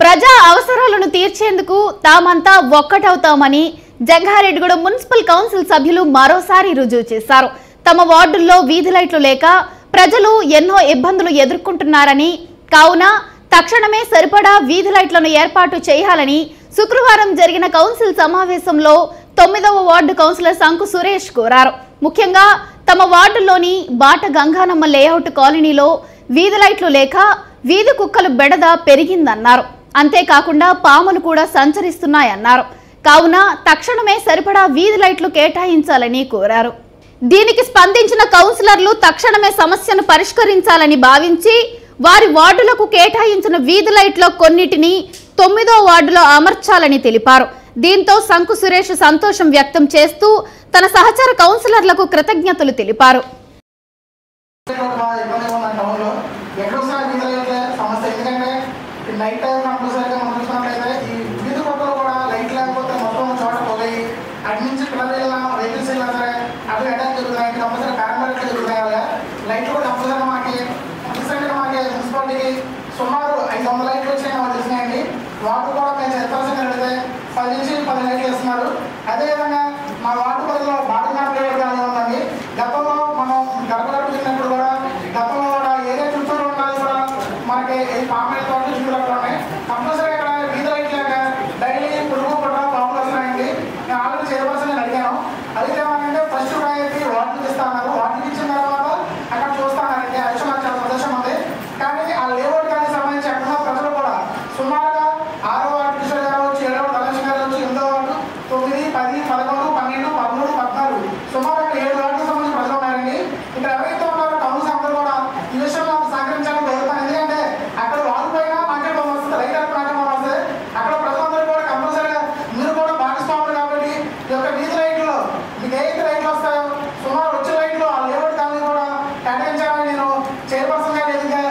ప్రజా అవసరాలను తీర్చేందుకు తామంతా ఒక్కటవుతామని జంగారెడ్డిగూడెం మున్సిపల్ కౌన్సిల్ సభ్యులు మరోసారి రుజువు చేశారు తమ వార్డుల్లో వీధి లైట్లు లేక ప్రజలు ఎన్నో ఇబ్బందులు ఎదుర్కొంటున్నారని కావున తక్షణమే సరిపడా వీధి లైట్లను ఏర్పాటు చేయాలని శుక్రవారం జరిగిన కౌన్సిల్ సమావేశంలో తొమ్మిదవ వార్డు కౌన్సిలర్ శంకు సురేష్ కోరారు ముఖ్యంగా తమ వార్డులోని బాట గంగానమ్మ లేఅవుట్ కాలనీలో వీధి లైట్లు లేక వీధి కుక్కలు బెడద పెరిగిందన్నారు అంతేకాకుండా పాములు కూడా సంచరిస్తున్నాయన్నారు కావున తక్షణమే సరిపడా వీధి లైట్లు కేటాయించాలని కోరారు దీనికి స్పందించిన కౌన్సిలర్లు తక్షణమే సమస్యను పరిష్కరించాలని భావించి వారి వార్డులకు కేటాయించిన వీధి లైట్లో కొన్నిటిని తొమ్మిదో వార్డులో అమర్చాలని తెలిపారు దీంతో శంకు సురేష్ సంతోషం వ్యక్తం చేస్తూ తన సహచర కౌన్సిలర్లకు కృతజ్ఞతలు తెలిపారు బాగా ఇబ్బందిగా ఉంది టౌన్లో ఎక్కడ వస్తున్నా వీధి లైట్లే సమస్య ఎందుకంటే ఈ నైట్ టైం కంపల్సరీగా మనం చూసినట్లయితే ఈ వీధి కొట్టలు కూడా లైట్ లేకపోతే మొత్తం ఒక చోట పోయి అటు నుంచి పిల్లలు వెళ్ళినా వెహికల్స్ వెళ్ళినా సరే అటు అటాక్ జరుగుతున్నాయి కంపల్సరీ కరెంట్ లైట్లు జరుగుతాయి కదా లైట్లు కూడా కంపల్సరీగా మాకి కంపల్సరీగా మాకి మున్సిపాలిటీకి సుమారు ఐదు వందల లైట్లు వచ్చాయి నాకు తెలిసినాయండి వాటర్ కూడా మేము చెప్పాల్సిన అడిగితే పది నుంచి పది లైట్లు ఇస్తున్నారు అదేవిధంగా మా వాటర్ పరిధిలో బాటగాన లేఅవుట్ కానీ ఉందండి గతంలో మనం గడప గడప తిన్నప్పుడు కూడా గతంలో కూడా ఏదే చుట్టూరు ఉండాలి కూడా మనకి ఈ పాపల తోట చుట్టూ అక్కడ ఉన్నాయి కంపల్సరీ ఇక్కడ వీధి లైట్ లేక డైలీ పురుగు పుట్ట పాపులు వస్తున్నాయండి నేను ఆల్రెడీ చేయవలసిన అడిగాను అడిగితే ఏమనంటే ఫస్ట్ ప్రయారిటీ వాటికి ఇస్తాను వాటికి ఇచ్చిన తర్వాత అక్కడ చూస్తానండి అది నాకు చాలా సంతోషం ఉంది కానీ ఆ లేఅవుట్ కానీ సంబంధించి అక్కడ ఉన్న ప్రజలు కూడా సుమారుగా ఆరో వార్డు కిషోర్ గారు వచ్చి ఏడవ ధనలక్ష్మి గారు వచ్చి ఎనిమిదో వార్డు తొమ్మిది పది పదకొండు పన్నెండు పదమూడు పద్నాలుగు సుమారు అక్కడ ఏడు వార్డులకు సంబంధించి ప్రజలు ఉన్నారండి ఇక్కడ ఎవరైతే ఉన్నారో టౌన్స్ అందరూ కూడా ఈ విషయంలో సహకరించాలని కోరుతాను ఎందుకంటే అక్కడ వాళ్ళు పోయినా నాకే బాగా వస్తుంది రైతు నాకే బాగా వస్తుంది అక్కడ ప్రజలందరూ కూడా కంపల్సరీగా మీరు కూడా భాగస్వాములు కాబట్టి ఈ యొక్క వీధి లైట్లు మీకు ఏదైతే లైట్లు వస్తాయో సుమారు వచ్చే లైట్లు ఆ లేఅవుట్ కాలనీ కూడా కేటాయించాలని నేను చైర్పర్సన్ గారు ఎదురుగా